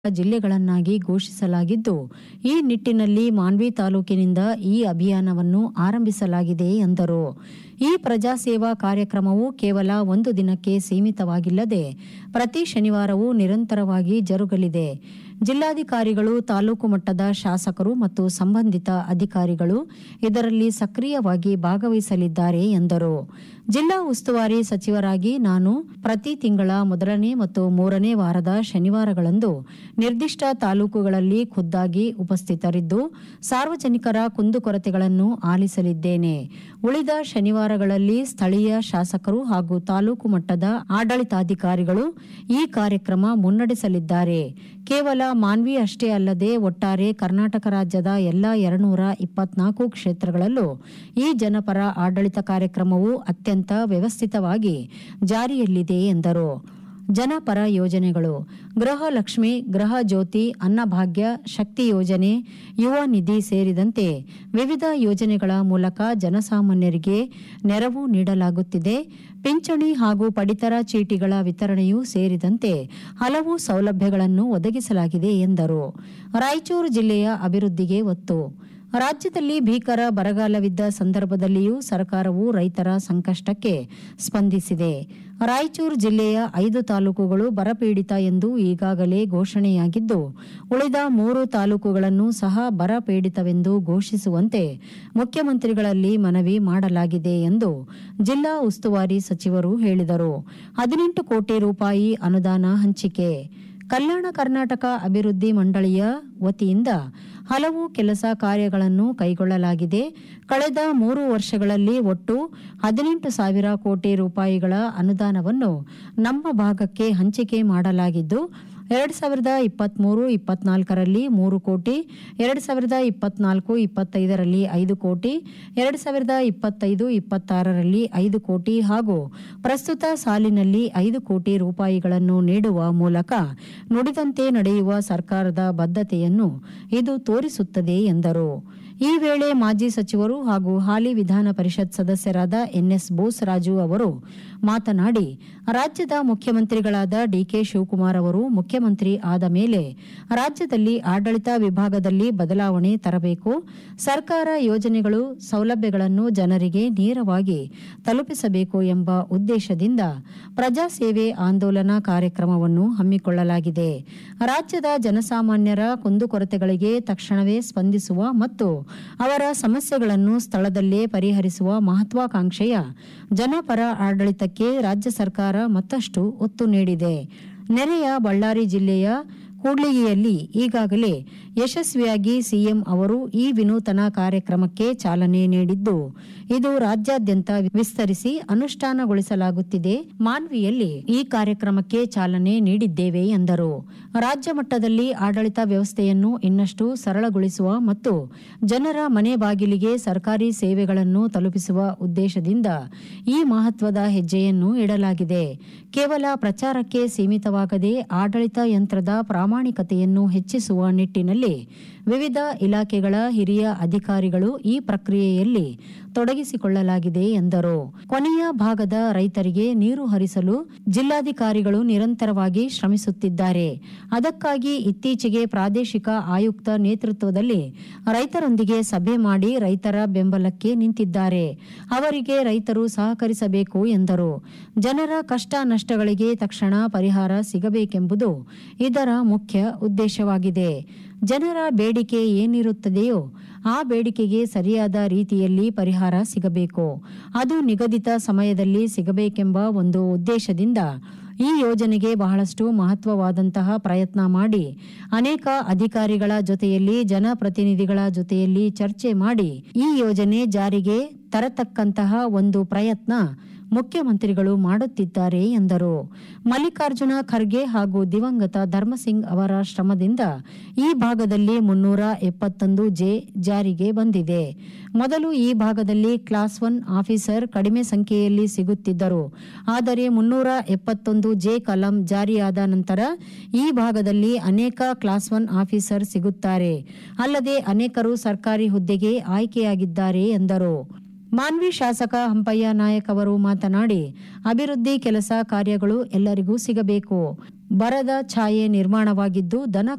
ಜಿಲ್ಲೆಗಳನ್ನಾಗಿ ಘೋಷಿಸಲಾಗಿದ್ದು ಈ ನಿಟ್ಟಿನಲ್ಲಿ ಮಾನ್ವಿ ತಾಲೂಕಿನಿಂದ ಈ ಅಭಿಯಾನವನ್ನು ಆರಂಭಿಸಲಾಗಿದೆ ಎಂದರು ಈ ಪ್ರಜಾಸೇವಾ ಕಾರ್ಯಕ್ರಮವು ಕೇವಲ ಒಂದು ದಿನಕ್ಕೆ ಸೀಮಿತವಾಗಿಲ್ಲದೆ ಪ್ರತಿ ಶನಿವಾರವೂ ನಿರಂತರವಾಗಿ ಜರುಗಲಿದೆ ಜಿಲ್ಲಾಧಿಕಾರಿಗಳು ತಾಲೂಕು ಮಟ್ಟದ ಶಾಸಕರು ಮತ್ತು ಸಂಬಂಧಿತ ಅಧಿಕಾರಿಗಳು ಇದರಲ್ಲಿ ಸಕ್ರಿಯವಾಗಿ ಭಾಗವಹಿಸಲಿದ್ದಾರೆ ಎಂದರು ಜಿಲ್ಲಾ ಉಸ್ತುವಾರಿ ಸಚಿವರಾಗಿ ನಾನು ಪ್ರತಿ ತಿಂಗಳ ಮೊದಲನೇ ಮತ್ತು ಮೂರನೇ ವಾರದ ಶನಿವಾರಗಳಂದು ನಿರ್ದಿಷ್ಟ ತಾಲೂಕುಗಳಲ್ಲಿ ಖುದ್ದಾಗಿ ಉಪಸ್ಥಿತರಿದ್ದು ಸಾರ್ವಜನಿಕರ ಕುಂದುಕೊರತೆಗಳನ್ನು ಆಲಿಸಲಿದ್ದೇನೆ ಉಳಿದ ಶನಿವಾರಗಳಲ್ಲಿ ಸ್ಥಳೀಯ ಶಾಸಕರು ಹಾಗೂ ತಾಲೂಕು ಮಟ್ಟದ ಆಡಳಿತಾಧಿಕಾರಿಗಳು ಈ ಕಾರ್ಯಕ್ರಮ ಮುನ್ನಡೆಸಲಿದ್ದಾರೆ ಕೇವಲ ಮಾನ್ವಿ ಅಷ್ಟೇ ಅಲ್ಲದೆ ಒಟ್ಟಾರೆ ಕರ್ನಾಟಕ ರಾಜ್ಯದ ಎಲ್ಲ ಎರಡ್ನೂರ ಇಪ್ಪತ್ನಾಲ್ಕು ಕ್ಷೇತ್ರಗಳಲ್ಲೂ ಈ ಜನಪರ ಆಡಳಿತ ಕಾರ್ಯಕ್ರಮವು ಅತ್ಯಂತ ವ್ಯವಸ್ಥಿತವಾಗಿ ಜಾರಿಯಲ್ಲಿದೆ ಎಂದರು ಜನಪರ ಯೋಜನೆಗಳು ಗೃಹ ಲಕ್ಷ್ಮಿ ಗೃಹ ಜ್ಯೋತಿ ಅನ್ನಭಾಗ್ಯ ಶಕ್ತಿ ಯೋಜನೆ ಯುವ ನಿಧಿ ಸೇರಿದಂತೆ ವಿವಿಧ ಯೋಜನೆಗಳ ಮೂಲಕ ಜನಸಾಮಾನ್ಯರಿಗೆ ನೆರವು ನೀಡಲಾಗುತ್ತಿದೆ ಪಿಂಚಣಿ ಹಾಗೂ ಪಡಿತರ ಚೀಟಿಗಳ ವಿತರಣೆಯೂ ಸೇರಿದಂತೆ ಹಲವು ಸೌಲಭ್ಯಗಳನ್ನು ಒದಗಿಸಲಾಗಿದೆ ಎಂದರು ರಾಯಚೂರು ಜಿಲ್ಲೆಯ ಅಭಿವೃದ್ಧಿಗೆ ಒತ್ತು ರಾಜ್ಯದಲ್ಲಿ ಭೀಕರ ಬರಗಾಲವಿದ್ದ ಸಂದರ್ಭದಲ್ಲಿಯೂ ಸರ್ಕಾರವು ರೈತರ ಸಂಕಷ್ಟಕ್ಕೆ ಸ್ಪಂದಿಸಿದೆ ರಾಯಚೂರು ಜಿಲ್ಲೆಯ ಐದು ತಾಲೂಕುಗಳು ಬರಪೀಡಿತ ಎಂದು ಈಗಾಗಲೇ ಘೋಷಣೆಯಾಗಿದ್ದು ಉಳಿದ ಮೂರು ತಾಲೂಕುಗಳನ್ನು ಸಹ ಬರಪೀಡಿತವೆಂದು ಘೋಷಿಸುವಂತೆ ಮುಖ್ಯಮಂತ್ರಿಗಳಲ್ಲಿ ಮನವಿ ಮಾಡಲಾಗಿದೆ ಎಂದು ಜಿಲ್ಲಾ ಉಸ್ತುವಾರಿ ಸಚಿವರು ಹೇಳಿದರು ಹದಿನೆಂಟು ಕೋಟಿ ರೂಪಾಯಿ ಅನುದಾನ ಹಂಚಿಕೆ ಕಲ್ಯಾಣ ಕರ್ನಾಟಕ ಅಭಿವೃದ್ಧಿ ಮಂಡಳಿಯ ವತಿಯಿಂದ ಹಲವು ಕೆಲಸ ಕಾರ್ಯಗಳನ್ನು ಕೈಗೊಳ್ಳಲಾಗಿದೆ ಕಳೆದ ಮೂರು ವರ್ಷಗಳಲ್ಲಿ ಒಟ್ಟು ಹದಿನೆಂಟು ಸಾವಿರ ಕೋಟಿ ರೂಪಾಯಿಗಳ ಅನುದಾನವನ್ನು ನಮ್ಮ ಭಾಗಕ್ಕೆ ಹಂಚಿಕೆ ಮಾಡಲಾಗಿದ್ದು ಎರಡು ಸಾವಿರದ ಇಪ್ಪತ್ತ್ಮೂರು ಇಪ್ಪತ್ನಾಲ್ಕರಲ್ಲಿ ಮೂರು ಕೋಟಿ ಎರಡು ಸಾವಿರದ ಇಪ್ಪತ್ನಾಲ್ಕು ಇಪ್ಪತ್ತೈದರಲ್ಲಿ ಐದು ಕೋಟಿ ಎರಡು ಸಾವಿರದ ಇಪ್ಪತ್ತೈದು ಇಪ್ಪತ್ತಾರರಲ್ಲಿ ಐದು ಕೋಟಿ ಹಾಗೂ ಪ್ರಸ್ತುತ ಸಾಲಿನಲ್ಲಿ ಐದು ಕೋಟಿ ರೂಪಾಯಿಗಳನ್ನು ನೀಡುವ ಮೂಲಕ ನುಡಿದಂತೆ ನಡೆಯುವ ಸರ್ಕಾರದ ಬದ್ಧತೆಯನ್ನು ಇದು ತೋರಿಸುತ್ತದೆ ಎಂದರು ಈ ವೇಳೆ ಮಾಜಿ ಸಚಿವರು ಹಾಗೂ ಹಾಲಿ ವಿಧಾನ ಪರಿಷತ್ ಸದಸ್ಯರಾದ ಎನ್ಎಸ್ ಬೋಸರಾಜು ಅವರು ಮಾತನಾಡಿ ರಾಜ್ಯದ ಮುಖ್ಯಮಂತ್ರಿಗಳಾದ ಡಿಕೆ ಶಿವಕುಮಾರ್ ಅವರು ಮುಖ್ಯಮಂತ್ರಿ ಆದ ಮೇಲೆ ರಾಜ್ಯದಲ್ಲಿ ಆಡಳಿತ ವಿಭಾಗದಲ್ಲಿ ಬದಲಾವಣೆ ತರಬೇಕು ಸರ್ಕಾರ ಯೋಜನೆಗಳು ಸೌಲಭ್ಯಗಳನ್ನು ಜನರಿಗೆ ನೇರವಾಗಿ ತಲುಪಿಸಬೇಕು ಎಂಬ ಉದ್ದೇಶದಿಂದ ಪ್ರಜಾಸೇವೆ ಆಂದೋಲನ ಕಾರ್ಯಕ್ರಮವನ್ನು ಹಮ್ಮಿಕೊಳ್ಳಲಾಗಿದೆ ರಾಜ್ಯದ ಜನಸಾಮಾನ್ಯರ ಕುಂದುಕೊರತೆಗಳಿಗೆ ತಕ್ಷಣವೇ ಸ್ಪಂದಿಸುವ ಮತ್ತು ಅವರ ಸಮಸ್ಯೆಗಳನ್ನು ಸ್ಥಳದಲ್ಲೇ ಪರಿಹರಿಸುವ ಮಹತ್ವಾಕಾಂಕ್ಷೆಯ ಜನಪರ ಆಡಳಿತಕ್ಕೆ ರಾಜ್ಯ ಸರ್ಕಾರ ಮತ್ತಷ್ಟು ಒತ್ತು ನೀಡಿದೆ ನೆರೆಯ ಬಳ್ಳಾರಿ ಜಿಲ್ಲೆಯ ಕೂಡ್ಲಿಗಿಯಲ್ಲಿ ಈಗಾಗಲೇ ಯಶಸ್ವಿಯಾಗಿ ಸಿಎಂ ಅವರು ಈ ವಿನೂತನ ಕಾರ್ಯಕ್ರಮಕ್ಕೆ ಚಾಲನೆ ನೀಡಿದ್ದು ಇದು ರಾಜ್ಯಾದ್ಯಂತ ವಿಸ್ತರಿಸಿ ಅನುಷ್ಠಾನಗೊಳಿಸಲಾಗುತ್ತಿದೆ ಮಾನ್ವಿಯಲ್ಲಿ ಈ ಕಾರ್ಯಕ್ರಮಕ್ಕೆ ಚಾಲನೆ ನೀಡಿದ್ದೇವೆ ಎಂದರು ರಾಜ್ಯ ಮಟ್ಟದಲ್ಲಿ ಆಡಳಿತ ವ್ಯವಸ್ಥೆಯನ್ನು ಇನ್ನಷ್ಟು ಸರಳಗೊಳಿಸುವ ಮತ್ತು ಜನರ ಮನೆ ಬಾಗಿಲಿಗೆ ಸರ್ಕಾರಿ ಸೇವೆಗಳನ್ನು ತಲುಪಿಸುವ ಉದ್ದೇಶದಿಂದ ಈ ಮಹತ್ವದ ಹೆಜ್ಜೆಯನ್ನು ಇಡಲಾಗಿದೆ ಕೇವಲ ಪ್ರಚಾರಕ್ಕೆ ಸೀಮಿತವಾಗದೆ ಆಡಳಿತ ಯಂತ್ರದ ಪ್ರಾಮಾಣಿಕತೆಯನ್ನು ಹೆಚ್ಚಿಸುವ ನಿಟ್ಟಿನಲ್ಲಿ ವಿವಿಧ ಇಲಾಖೆಗಳ ಹಿರಿಯ ಅಧಿಕಾರಿಗಳು ಈ ಪ್ರಕ್ರಿಯೆಯಲ್ಲಿ ತೊಡಗಿಸಿಕೊಳ್ಳಲಾಗಿದೆ ಎಂದರು ಕೊನೆಯ ಭಾಗದ ರೈತರಿಗೆ ನೀರು ಹರಿಸಲು ಜಿಲ್ಲಾಧಿಕಾರಿಗಳು ನಿರಂತರವಾಗಿ ಶ್ರಮಿಸುತ್ತಿದ್ದಾರೆ ಅದಕ್ಕಾಗಿ ಇತ್ತೀಚೆಗೆ ಪ್ರಾದೇಶಿಕ ಆಯುಕ್ತ ನೇತೃತ್ವದಲ್ಲಿ ರೈತರೊಂದಿಗೆ ಸಭೆ ಮಾಡಿ ರೈತರ ಬೆಂಬಲಕ್ಕೆ ನಿಂತಿದ್ದಾರೆ ಅವರಿಗೆ ರೈತರು ಸಹಕರಿಸಬೇಕು ಎಂದರು ಜನರ ಕಷ್ಟ ನಷ್ಟಗಳಿಗೆ ತಕ್ಷಣ ಪರಿಹಾರ ಸಿಗಬೇಕೆಂಬುದು ಇದರ ಮುಖ್ಯ ಉದ್ದೇಶವಾಗಿದೆ ಜನರ ಬೇಡಿಕೆ ಏನಿರುತ್ತದೆಯೋ ಆ ಬೇಡಿಕೆಗೆ ಸರಿಯಾದ ರೀತಿಯಲ್ಲಿ ಪರಿಹಾರ ಸಿಗಬೇಕು ಅದು ನಿಗದಿತ ಸಮಯದಲ್ಲಿ ಸಿಗಬೇಕೆಂಬ ಒಂದು ಉದ್ದೇಶದಿಂದ ಈ ಯೋಜನೆಗೆ ಬಹಳಷ್ಟು ಮಹತ್ವವಾದಂತಹ ಪ್ರಯತ್ನ ಮಾಡಿ ಅನೇಕ ಅಧಿಕಾರಿಗಳ ಜೊತೆಯಲ್ಲಿ ಜನಪ್ರತಿನಿಧಿಗಳ ಜೊತೆಯಲ್ಲಿ ಚರ್ಚೆ ಮಾಡಿ ಈ ಯೋಜನೆ ಜಾರಿಗೆ ತರತಕ್ಕಂತಹ ಒಂದು ಪ್ರಯತ್ನ ಮುಖ್ಯಮಂತ್ರಿಗಳು ಮಾಡುತ್ತಿದ್ದಾರೆ ಎಂದರು ಮಲ್ಲಿಕಾರ್ಜುನ ಖರ್ಗೆ ಹಾಗೂ ದಿವಂಗತ ಧರ್ಮಸಿಂಗ್ ಅವರ ಶ್ರಮದಿಂದ ಈ ಭಾಗದಲ್ಲಿ ಮುನ್ನೂರ ಎಪ್ಪತ್ತೊಂದು ಜೆ ಜಾರಿಗೆ ಬಂದಿದೆ ಮೊದಲು ಈ ಭಾಗದಲ್ಲಿ ಕ್ಲಾಸ್ ಒನ್ ಆಫೀಸರ್ ಕಡಿಮೆ ಸಂಖ್ಯೆಯಲ್ಲಿ ಸಿಗುತ್ತಿದ್ದರು ಆದರೆ ಮುನ್ನೂರ ಎಪ್ಪತ್ತೊಂದು ಜೆ ಕಲಂ ಜಾರಿಯಾದ ನಂತರ ಈ ಭಾಗದಲ್ಲಿ ಅನೇಕ ಕ್ಲಾಸ್ ಒನ್ ಆಫೀಸರ್ ಸಿಗುತ್ತಾರೆ ಅಲ್ಲದೆ ಅನೇಕರು ಸರ್ಕಾರಿ ಹುದ್ದೆಗೆ ಆಯ್ಕೆಯಾಗಿದ್ದಾರೆ ಎಂದರು ಮಾನ್ವಿ ಶಾಸಕ ಹಂಪಯ್ಯ ನಾಯಕ್ ಅವರು ಮಾತನಾಡಿ ಅಭಿವೃದ್ಧಿ ಕೆಲಸ ಕಾರ್ಯಗಳು ಎಲ್ಲರಿಗೂ ಸಿಗಬೇಕು ಬರದ ಛಾಯೆ ನಿರ್ಮಾಣವಾಗಿದ್ದು ದನ